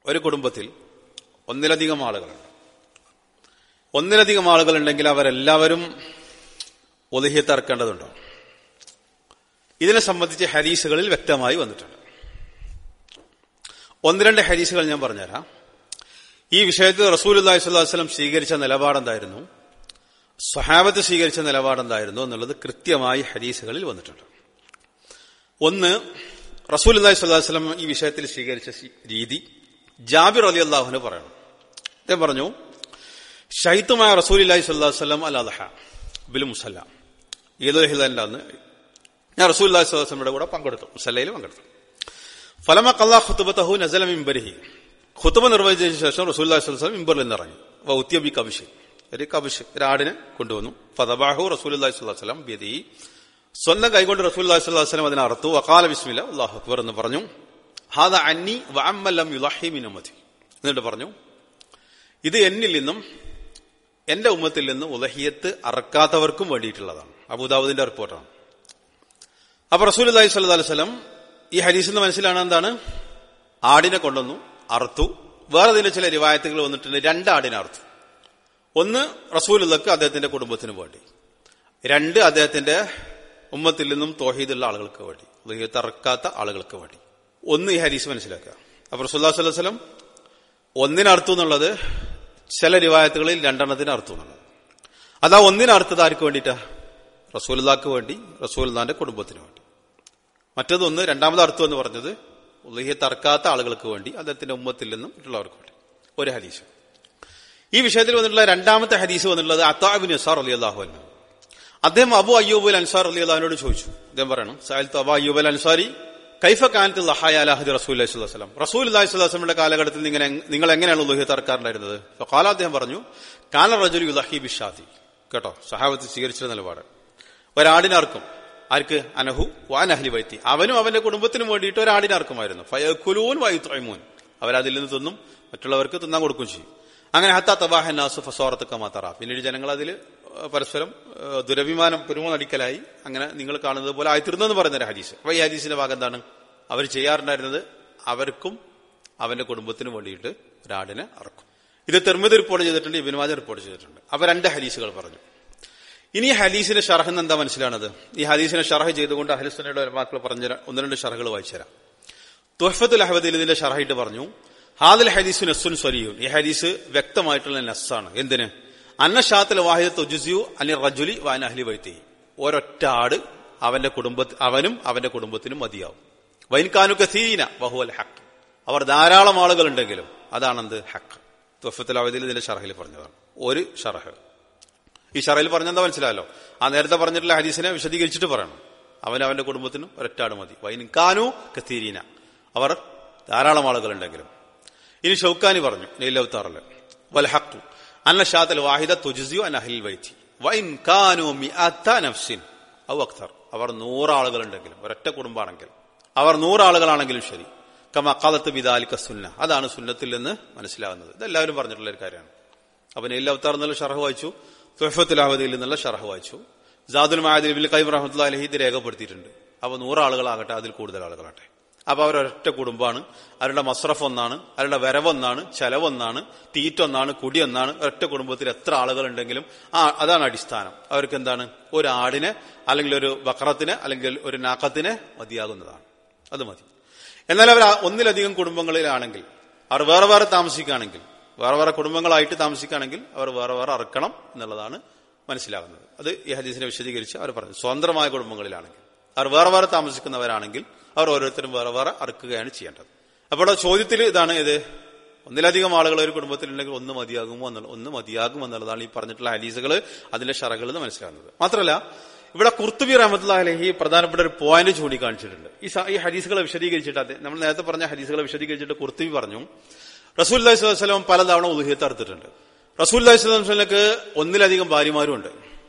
ഒരു കുടുംബത്തിൽ ഒന്നിലധികം ആളുകളുണ്ട് ഒന്നിലധികം ആളുകളുണ്ടെങ്കിൽ അവരെല്ലാവരും ഒതുഹിയത്ത് ഇറക്കേണ്ടതുണ്ടോ ഇതിനെ സംബന്ധിച്ച് ഹരീസുകളിൽ വ്യക്തമായി വന്നിട്ടുണ്ട് ഒന്ന് രണ്ട് ഹരീസുകൾ ഞാൻ പറഞ്ഞുതരാം ഈ വിഷയത്തിൽ റസൂൽ അള്ളാഹി സ്വല്ലം സ്വീകരിച്ച നിലപാടെന്തായിരുന്നു സ്വഹാബത്ത് സ്വീകരിച്ച നിലപാടെന്തായിരുന്നു എന്നുള്ളത് കൃത്യമായി ഹരീസുകളിൽ വന്നിട്ടുണ്ട് ഒന്ന് റസൂൽ അള്ളാഹി സ്വല്ലം ഈ വിഷയത്തിൽ സ്വീകരിച്ച രീതി ജാബിർ അലി അള്ളാഹുന് പറയണം അദ്ദേഹം പറഞ്ഞു ഷൈത്തുമായ റസൂൽ അല്ലാഹി സ്വല്ലം അൽ അദഹ ബിൽ മുസല്ല ഈദുൽ ഹിദന്റെ അന്ന് ഞാൻ റസൂൽ അല്ലാഹി സ്വലമിയുടെ കൂടെ പങ്കെടുത്തു മുസല്ലയിൽ പങ്കെടുത്തു ഫലമ കല്ലാ ഖുത്തുബത്തഹു നസല മിംബരിഹി ഖുത്തുബ നിർവഹിച്ചതിന് ശേഷം റസൂൽ അല്ലാഹി സ്വലം മിംബറിൽ നിന്നിറങ്ങി വൗത്യബി കവിഷ് ഒരു കവിഷ് ഒരു ആടിനെ കൊണ്ടുവന്നു ഫതബാഹു റസൂൽ അല്ലാഹി സ്വലം ബിയദി സ്വന്തം കൈകൊണ്ട് റസൂൽ അല്ലാഹി സ്വലം അതിനെ അറുത്തു വക്കാല ബിസ്മില്ല അള്ളാഹു അക്ബർ എന്ന് പറഞ്ഞു ഹാദ അന്നി വഅമ്മലം യുലഹി മിനമതി എന്നിട്ട് പറഞ്ഞു ഇത് എന്നിൽ നിന്നും എന്റെ ഉമ്മത്തിൽ നിന്ന് ഉലഹിയത്ത് അറക്കാത്തവർക്കും വേണ്ടിയിട്ടുള്ളതാണ് അബുദാബുദിന്റെ റിപ്പോർട്ടാണ് അപ്പൊ റസൂൽ അലൈഹി സ്വല്ലാ വസ്ലം ഈ ഹരീസിൽ നിന്ന് മനസ്സിലാണ് എന്താണ് ആടിനെ കൊണ്ടുവന്നു അറുത്തു വേറെ ഇതിന്റെ ചില റിവായത്തുകൾ വന്നിട്ടുണ്ട് രണ്ട് ആടിനെ അറുത്തു ഒന്ന് റസൂലുള്ളക്ക് അദ്ദേഹത്തിന്റെ കുടുംബത്തിന് വേണ്ടി രണ്ട് അദ്ദേഹത്തിന്റെ ഉമ്മത്തിൽ നിന്നും തോഹീദുള്ള ആളുകൾക്ക് വേണ്ടി ഉലഹിയത്ത് അറക്കാത്ത ആളുകൾക്ക് വേണ്ടി ഒന്ന് ഈ ഹരീസ് മനസ്സിലാക്കുക അപ്പൊ റസൂല്ലാ സ്വല്ലം വസ്ലം ഒന്നിനർത്തു എന്നുള്ളത് ചില റിവായത്തുകളിൽ രണ്ടെണ്ണത്തിന് അർത്ഥം എന്നുള്ളത് അതാ ഒന്നിനർത്ഥത് ആർക്ക് വേണ്ടിയിട്ടാ റസൂൽദാക്ക് വേണ്ടി റസൂൽദാന്റെ കുടുംബത്തിന് വേണ്ടി മറ്റതൊന്ന് രണ്ടാമത് അർത്ഥം എന്ന് പറഞ്ഞത് ഉള്ളിയെ തറക്കാത്ത ആളുകൾക്ക് വേണ്ടി അദ്ദേഹത്തിന്റെ ഉമ്മത്തിൽ നിന്നും മറ്റുള്ളവർക്ക് വേണ്ടി ഒരു ഹദീസ് ഈ വിഷയത്തിൽ വന്നിട്ടുള്ള രണ്ടാമത്തെ ഹദീസ് വന്നിട്ടുള്ളത് അത്താബിൻ അസാർ അലി അള്ളാഹു അല്ല അദ്ദേഹം അബു അയ്യൂബ് അൽ അൻസാർ അലി അള്ളഹാനോട് ചോദിച്ചു അദ്ദേഹം പറയണം സാഹിത്തു അബു അയ്യൂബ് അൽ അൻസാരി കൈഫ കാനത്ത് ലഹായ അലഹദി റസൂൽ അലൈഹി സ്വലം റസൂൽ അലൈഹി സ്വലാസ്ലമിന്റെ കാലഘട്ടത്തിൽ നിങ്ങൾ നിങ്ങൾ എങ്ങനെയാണ് ഉള്ളു തറക്കാറുണ്ടായിരുന്നത് കാല അദ്ദേഹം പറഞ്ഞു കാല റജുൽ യുലഹി ബിഷാദി കേട്ടോ സഹാബത്ത് സ്വീകരിച്ച നിലപാട് ഒരാടിനർക്കും ആർക്ക് അനഹു വാൻ അഹ്ലി വൈത്തി അവനും അവന്റെ കുടുംബത്തിനും വേണ്ടിയിട്ട് ഒരാടിനർക്കുമായിരുന്നു ഫയക്കുലൂൻ വൈത്രൈമൂൻ അവരതിൽ നിന്ന് തിന്നും മറ്റുള്ളവർക്ക് തിന്നാൻ കൊടുക്കുകയും ചെയ്യും അങ്ങനെ ഹത്താ തബാഹനാസ് ഫസോറത്ത് മാത്തറ പിന്നീട് ജനങ്ങൾ അതിൽ പരസ്പരം ദുരഭിമാനം പെരുമനടിക്കലായി അങ്ങനെ നിങ്ങൾ കാണുന്നത് പോലെ ആയിത്തീർന്നെന്ന് പറയുന്ന ഹദീസ് അപ്പൊ ഈ ഹദീസിന്റെ ഭാഗം എന്താണ് അവർ ചെയ്യാറുണ്ടായിരുന്നത് അവർക്കും അവന്റെ കുടുംബത്തിനും വേണ്ടിയിട്ട് ഒരാടിനെ അറക്കും ഇത് തെർമിത് റിപ്പോർട്ട് ചെയ്തിട്ടുണ്ട് ഇബിനുമാജ റിപ്പോർട്ട് ചെയ്തിട്ടുണ്ട് അപ്പൊ രണ്ട് ഹദീസുകൾ പറഞ്ഞു ഇനി ഹദീസിന്റെ ഷർഹ് എന്ന് എന്താ മനസ്സിലാണത് ഈ ഹദീസിനെ ഷർഹ് ചെയ്തുകൊണ്ട് അഹലുസ്തനയുടെ വാക്കുകൾ പറഞ്ഞ ഒന്ന് രണ്ട് ഷർഹുകൾ വായിച്ചുതരാം തുഹഫത്തുൽ അഹമ്മദിൽ ഇതിന്റെ ഷർഹായിട്ട് പറഞ്ഞു ഹാദൽ ഹദീസു നസ്സുൻ സ്വരിയുൻ ഈ ഹദീസ് വ്യക്തമായിട്ടുള്ള നസ്സാണ് എന്തിന് അന്നഷാത്തിൽ വാഹിദ തുജുസിയു അനി റജുലി വാൻ അഹ്ലി വൈത്തി ഒരൊറ്റ ആട് അവന്റെ കുടുംബ അവനും അവന്റെ കുടുംബത്തിനും മതിയാവും വൈൻകാനു കസീന വഹുവൽ ഹക്ക് അവർ ധാരാളം ആളുകൾ ഉണ്ടെങ്കിലും അതാണെന്ത് ഹക്ക് തുഫത്തുൽ അവധിയിൽ ഇതിന്റെ ഷർഹിൽ പറഞ്ഞതാണ് ഒരു ഷർഹ് ഈ ഷറയിൽ പറഞ്ഞെന്താ മനസ്സിലായല്ലോ ആ നേരത്തെ പറഞ്ഞിട്ടുള്ള ഹദീസിനെ വിശദീകരിച്ചിട്ട് പറയണം അവൻ അവന്റെ കുടുംബത്തിനും ഒരൊറ്റാട് മതി വൈൻകാനു കത്തീരീന അവർ ധാരാളം ആളുകളുണ്ടെങ്കിലും ഇനി ഷൗക്കാനി പറഞ്ഞു നെയ്ലവത്താറില് വൽ ഹക്കു അന്ന ഷാത്തൽ വാഹിദ തുജിസിയു അൻ അഹിൽ വൈറ്റി വൈൻ കാനു മിഅത്ത നഫ്സിൻ ഔ അക്തർ അവർ നൂറാളുകളുണ്ടെങ്കിലും ഒരൊറ്റ കുടുംബമാണെങ്കിൽ അവർ നൂറാളുകളാണെങ്കിലും ശരി കമ അക്കാലത്ത് ബിദാലിക്ക സുന്ന അതാണ് സുന്നത്തിൽ നിന്ന് മനസ്സിലാകുന്നത് ഇതെല്ലാവരും പറഞ്ഞിട്ടുള്ള ഒരു കാര്യമാണ് അപ്പൊ നെയ്ലവത്താർ എന്നുള്ള ഷർഹ് വായിച്ചു തുഹഫത്തുൽ അഹമ്മദിൽ നിന്നുള്ള ഷർഹ് വായിച്ചു ജാദുൽ മായദിൽ ബിൽ കൈം റഹ്മത്തുള്ള അലഹി ഇത് രേഖപ്പെടുത്തിയിട്ടുണ്ട് അപ്പൊ നൂറാളുകളാകട്ടെ അതിൽ കൂടുതൽ ആളുകളാട്ടെ അപ്പൊ അവരൊറ്റ കുടുംബമാണ് അവരുടെ മസ്രഫ് ഒന്നാണ് അവരുടെ വരവൊന്നാണ് ചെലവൊന്നാണ് തീറ്റൊന്നാണ് കുടിയൊന്നാണ് ഒറ്റ കുടുംബത്തിൽ എത്ര ആളുകൾ ഉണ്ടെങ്കിലും ആ അതാണ് അടിസ്ഥാനം അവർക്ക് എന്താണ് ഒരു ആടിനെ അല്ലെങ്കിൽ ഒരു ബക്രത്തിന് അല്ലെങ്കിൽ ഒരു നാക്കത്തിനെ മതിയാകുന്നതാണ് അത് മതി എന്നാൽ അവർ ഒന്നിലധികം കുടുംബങ്ങളിലാണെങ്കിൽ അവർ വേറെ വേറെ താമസിക്കുകയാണെങ്കിൽ വേറെ വേറെ കുടുംബങ്ങളായിട്ട് താമസിക്കുകയാണെങ്കിൽ അവർ വേറെ വേറെ അറക്കണം എന്നുള്ളതാണ് മനസ്സിലാകുന്നത് അത് ഈ ഹദീസിനെ വിശദീകരിച്ച് അവർ പറഞ്ഞു സ്വതന്ത്രമായ കുടുംബങ്ങളിലാണെങ്കിൽ അവർ വേറെ വേറെ താമസിക്കുന്നവരാണെങ്കിൽ അവർ ഓരോരുത്തരും വേറെ വേറെ അറുക്കുകയാണ് ചെയ്യേണ്ടത് അപ്പോൾ ചോദ്യത്തിൽ ഇതാണ് ഇത് ഒന്നിലധികം ആളുകൾ ഒരു കുടുംബത്തിലുണ്ടെങ്കിൽ ഒന്ന് മതിയാകുമോ എന്നുള്ള ഒന്ന് മതിയാകും എന്നുള്ളതാണ് ഈ പറഞ്ഞിട്ടുള്ള ഹദീസുകൾ അതിന്റെ ഷറകൾ എന്ന് മനസ്സിലാകുന്നത് മാത്രമല്ല ഇവിടെ കുർത്തുബി റഹമത്തുള്ള അലഹി പ്രധാനപ്പെട്ട ഒരു പോയിന്റ് ചൂണ്ടിക്കാണിച്ചിട്ടുണ്ട് ഈ ഈ ഹദീസുകളെ വിശദീകരിച്ചിട്ട് അത് നമ്മൾ നേരത്തെ പറഞ്ഞ ഹദീസുകളെ വിശദീകരിച്ചിട്ട് കുർത്തുബി പറഞ്ഞു റസൂൽ സ്വലം പലതവണ ഉദുഹിയത്ത് അറുത്തിട്ടുണ്ട് റസൂൽ സ്വലംക്ക് ഒന്നിലധികം ഭാര്യമാരുണ്ട്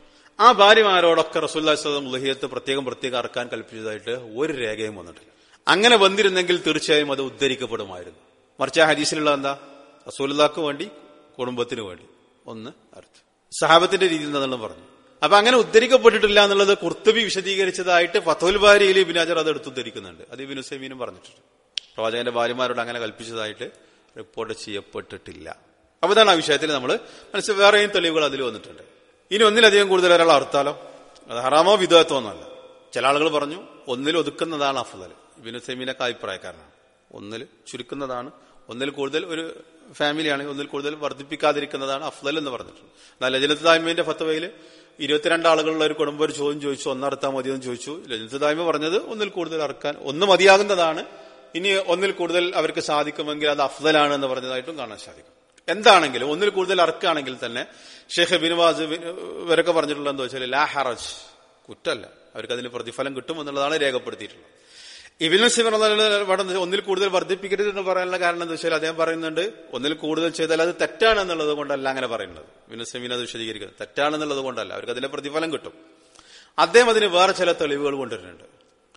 ആ ഭാര്യമാരോടൊക്കെ റസൂല്ലാ സ്വലം ഉലഹിയത്ത് പ്രത്യേകം പ്രത്യേകം അറക്കാൻ കൽപ്പിച്ചതായിട്ട് ഒരു രേഖയും വന്നിട്ടില്ല അങ്ങനെ വന്നിരുന്നെങ്കിൽ തീർച്ചയായും അത് ഉദ്ധരിക്കപ്പെടുമായിരുന്നു മറിച്ച് ആ ഹദീസിലുള്ള എന്താ റസൂലുള്ളാക്ക് വേണ്ടി കുടുംബത്തിന് വേണ്ടി ഒന്ന് അർത്ഥം സഹാബത്തിന്റെ രീതി എന്താണെന്ന് പറഞ്ഞു അപ്പൊ അങ്ങനെ ഉദ്ധരിക്കപ്പെട്ടിട്ടില്ല എന്നുള്ളത് കുർത്തുബി വിശദീകരിച്ചതായിട്ട് ഫത്തുൽ ബാരിയിൽ ഇബിനാജർ അത് എടുത്തുദ്ധരിക്കുന്നുണ്ട് അത് ഇബിൻ ഹുസൈമീനും പറഞ്ഞിട്ടുണ്ട് പ്രവാചകന്റെ ഭാര്യമാരോട് അങ്ങനെ കൽപ്പിച്ചതായിട്ട് റിപ്പോർട്ട് ചെയ്യപ്പെട്ടിട്ടില്ല അപ്പൊ ഇതാണ് ആ വിഷയത്തിൽ നമ്മൾ മനസ്സിൽ വേറെയും തെളിവുകൾ അതിൽ വന്നിട്ടുണ്ട് ഇനി ഒന്നിലധികം കൂടുതൽ ഒരാൾ അറുത്താലോ അത് ഹറാമോ വിധത്വമോ ഒന്നല്ല ചില ആളുകൾ പറഞ്ഞു ഒന്നിൽ ഒതുക്കുന്നതാണ് അഫ്ദൽ ഇബിന് സെമീനൊക്കെ അഭിപ്രായക്കാരനാണ് ഒന്നിൽ ചുരുക്കുന്നതാണ് ഒന്നിൽ കൂടുതൽ ഒരു ഫാമിലിയാണെങ്കിൽ ഒന്നിൽ കൂടുതൽ വർദ്ധിപ്പിക്കാതിരിക്കുന്നതാണ് അഫ്ദൽ എന്ന് പറഞ്ഞിട്ടുണ്ട് എന്നാൽ ലജനത്ത് തായ്മയുടെ ഫത്തവയിൽ ഇരുപത്തിരണ്ട് ആളുകളുള്ള ഒരു കുടുംബം ഒരു ചോദ്യം ചോദിച്ചു ഒന്നറുത്താൽ മതിയെന്ന് ചോദിച്ചു ലജനത്ത് തായ്മ പറഞ്ഞത് ഒന്നിൽ കൂടുതൽ അറക്കാൻ ഒന്ന് മതിയാകുന്നതാണ് ഇനി ഒന്നിൽ കൂടുതൽ അവർക്ക് സാധിക്കുമെങ്കിൽ അത് അഫ്ദലാണ് എന്ന് പറഞ്ഞതായിട്ടും കാണാൻ സാധിക്കും എന്താണെങ്കിലും ഒന്നിൽ കൂടുതൽ അറക്കുകയാണെങ്കിൽ തന്നെ ഷെയ്ഖ് ബിനുവാസ് ഇവരൊക്കെ പറഞ്ഞിട്ടുള്ളത് എന്താ വെച്ചാൽ ലാ ഹറജ് കുറ്റല്ല അവർക്ക് അതിന് പ്രതിഫലം കിട്ടും എന്നുള്ളതാണ് രേഖപ്പെടുത്തിയിട്ടുള്ളത് ഇബിനു സിമർ ഒന്നിൽ കൂടുതൽ വർദ്ധിപ്പിക്കരുത് എന്ന് പറയാനുള്ള കാരണം എന്താ വെച്ചാൽ അദ്ദേഹം പറയുന്നുണ്ട് ഒന്നിൽ കൂടുതൽ ചെയ്താൽ അത് തെറ്റാണ് എന്നുള്ളത് കൊണ്ടല്ല അങ്ങനെ പറയുന്നത് ഇബിനു സെമീൻ അത് വിശദീകരിക്കുന്നത് തെറ്റാണെന്നുള്ളത് കൊണ്ടല്ല അവർക്ക് അതിന്റെ പ്രതിഫലം കിട്ടും അദ്ദേഹം അതിന് വേറെ ചില തെളിവുകൾ കൊണ്ടുവരുന്നുണ്ട്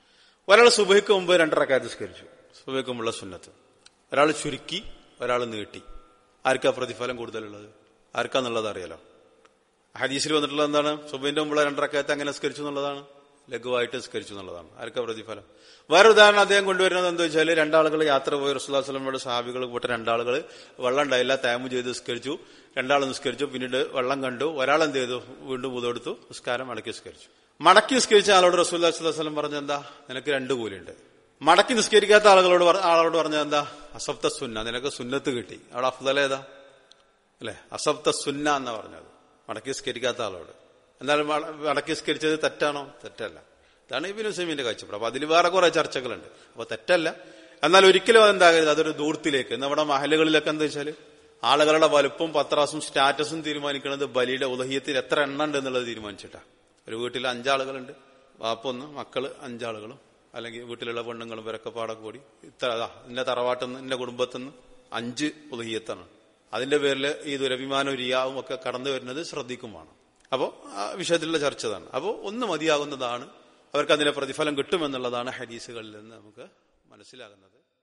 ഒരാൾ സുബഹിക്ക് മുമ്പ് രണ്ടരക്കായ നിസ്കരിച്ചു സുബഹിക്ക് മുമ്പുള്ള സുന്നത്ത് ഒരാൾ ചുരുക്കി ഒരാൾ നീട്ടി ആർക്കാ പ്രതിഫലം കൂടുതലുള്ളത് ആർക്കാന്നുള്ളത് അറിയാലോ ഹദീസിൽ വന്നിട്ടുള്ളത് എന്താണ് സുബൈന്റെ മുമ്പുള്ള രണ്ടരക്കായത്ത് അങ്ങനെ നിസ്കരിച്ചു എന്നുള്ളതാണ് ലഘുവായിട്ട് നിസ്കരിച്ചു എന്നുള്ളതാണ് ആർക്കാ പ്രതിഫലം വേറെ ഉദാഹരണം അദ്ദേഹം കൊണ്ടുവരുന്നത് എന്താ വെച്ചാൽ രണ്ടാളുകൾ യാത്ര പോയി റസുല്ലാ സ്വലമയുടെ സഹാബികൾ കൂട്ട രണ്ടാളുകൾ വെള്ളം ഉണ്ടായില്ല താമു ചെയ്ത് നിസ്കരിച്ചു രണ്ടാൾ നിസ്കരിച്ചു പിന്നീട് വെള്ളം കണ്ടു ഒരാൾ എന്ത് ചെയ്തു വീണ്ടും ഉതെടുത്തു നിസ്കാരം മടക്കി നിസ്കരിച്ചു മടക്കി നിസ്കരിച്ച ആളോട് റസൂല്ലാ സ്വലം പറഞ്ഞ എന്താ നിനക്ക് രണ്ട് കൂലിയുണ്ട് മടക്കി നിസ്കരിക്കാത്ത ആളുകളോട് ആളോട് പറഞ്ഞ എന്താ അസപ്ത സുന്ന നിനക്ക് സുന്നത്ത് കിട്ടി അവിടെ അഫ്ദല ഏതാ അല്ലെ അസപ്ത സുന്ന എന്നാ പറഞ്ഞത് മടക്കി നിസ്കരിക്കാത്ത ആളോട് എന്നാലും മടക്കി നിസ്കരിച്ചത് തെറ്റാണോ തെറ്റല്ല ഇതാണ് ഇബിൻ ഹുസൈമിന്റെ കാഴ്ചപ്പാട് അപ്പൊ അതിൽ വേറെ കുറെ ചർച്ചകളുണ്ട് അപ്പൊ തെറ്റല്ല എന്നാൽ ഒരിക്കലും അതെന്താകരുത് അതൊരു ദൂരത്തിലേക്ക് നമ്മുടെ മഹലുകളിലൊക്കെ എന്താ വെച്ചാൽ ആളുകളുടെ വലുപ്പം പത്രാസും സ്റ്റാറ്റസും തീരുമാനിക്കുന്നത് ബലിയുടെ ഉദഹീയത്തിൽ എത്ര എണ്ണം ഉണ്ട് എന്നുള്ളത് തീരുമാനിച്ചിട്ടാ ഒരു വീട്ടിൽ അഞ്ചാളുകളുണ്ട് വാപ്പൊന്ന് മക്കള് അഞ്ചാളുകളും അല്ലെങ്കിൽ വീട്ടിലുള്ള പെണ്ണുങ്ങളും ഇവരൊക്കെ പാടെ കൂടി ഇത്ര അതാ എന്റെ തറവാട്ടിന്ന് എന്റെ കുടുംബത്തിന്ന് അഞ്ച് ഉദഹീയത്താണ് അതിന്റെ പേരിൽ ഈ ദുരഭിമാനവും റിയാവും ഒക്കെ കടന്നു വരുന്നത് ശ്രദ്ധിക്കുമാണ് അപ്പോൾ ആ വിഷയത്തിലുള്ള ചർച്ച തന്നെ അപ്പോൾ ഒന്ന് മതിയാകുന്നതാണ് അവർക്ക് അതിന്റെ പ്രതിഫലം കിട്ടുമെന്നുള്ളതാണ് ഹദീസുകളിൽ നിന്ന് നമുക്ക് മനസ്സിലാകുന്നത്